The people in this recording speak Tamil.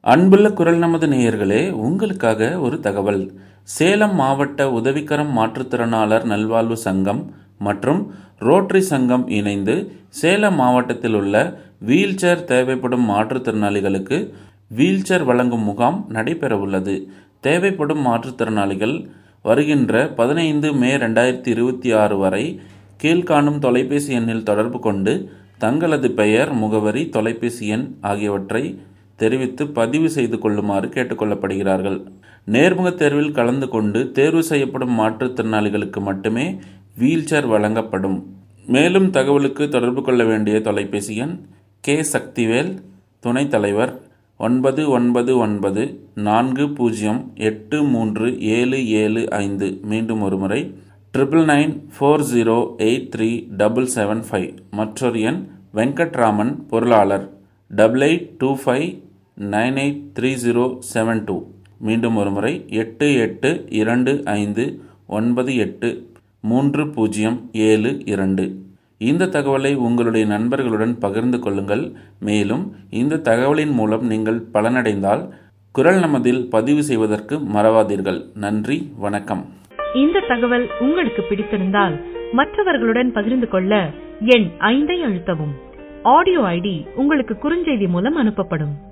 அன்புள்ள குரல் நமது நேயர்களே உங்களுக்காக ஒரு தகவல் சேலம் மாவட்ட உதவிக்கரம் மாற்றுத்திறனாளர் நல்வாழ்வு சங்கம் மற்றும் ரோட்டரி சங்கம் இணைந்து சேலம் மாவட்டத்தில் உள்ள வீல்சேர் தேவைப்படும் மாற்றுத்திறனாளிகளுக்கு வீல்சேர் வழங்கும் முகாம் நடைபெறவுள்ளது தேவைப்படும் மாற்றுத்திறனாளிகள் வருகின்ற பதினைந்து மே ரெண்டாயிரத்தி இருபத்தி ஆறு வரை கீழ்காணும் தொலைபேசி எண்ணில் தொடர்பு கொண்டு தங்களது பெயர் முகவரி தொலைபேசி எண் ஆகியவற்றை தெரிவித்து பதிவு செய்து கொள்ளுமாறு கேட்டுக்கொள்ளப்படுகிறார்கள் நேர்முகத் தேர்வில் கலந்து கொண்டு தேர்வு செய்யப்படும் மாற்றுத்திறனாளிகளுக்கு மட்டுமே வீல்சேர் வழங்கப்படும் மேலும் தகவலுக்கு தொடர்பு கொள்ள வேண்டிய தொலைபேசி எண் கே சக்திவேல் துணைத் தலைவர் ஒன்பது ஒன்பது ஒன்பது நான்கு பூஜ்ஜியம் எட்டு மூன்று ஏழு ஏழு ஐந்து மீண்டும் ஒருமுறை triple nine four zero eight three double seven five மற்றொரு எண் வெங்கட்ராமன் பொருளாளர் double eight two five nine eight three zero seven two மீண்டும் ஒருமுறை எட்டு எட்டு இரண்டு ஐந்து ஒன்பது எட்டு மூன்று பூஜ்ஜியம் ஏழு இரண்டு இந்த தகவலை உங்களுடைய நண்பர்களுடன் பகிர்ந்து கொள்ளுங்கள் மேலும் இந்த தகவலின் மூலம் நீங்கள் பலனடைந்தால் குரல் நமதில் பதிவு செய்வதற்கு மறவாதீர்கள் நன்றி வணக்கம் இந்த தகவல் உங்களுக்கு பிடித்திருந்தால் மற்றவர்களுடன் பகிர்ந்து கொள்ள எண் ஐந்தை அழுத்தவும் ஆடியோ ஐடி உங்களுக்கு குறுஞ்செய்தி மூலம் அனுப்பப்படும்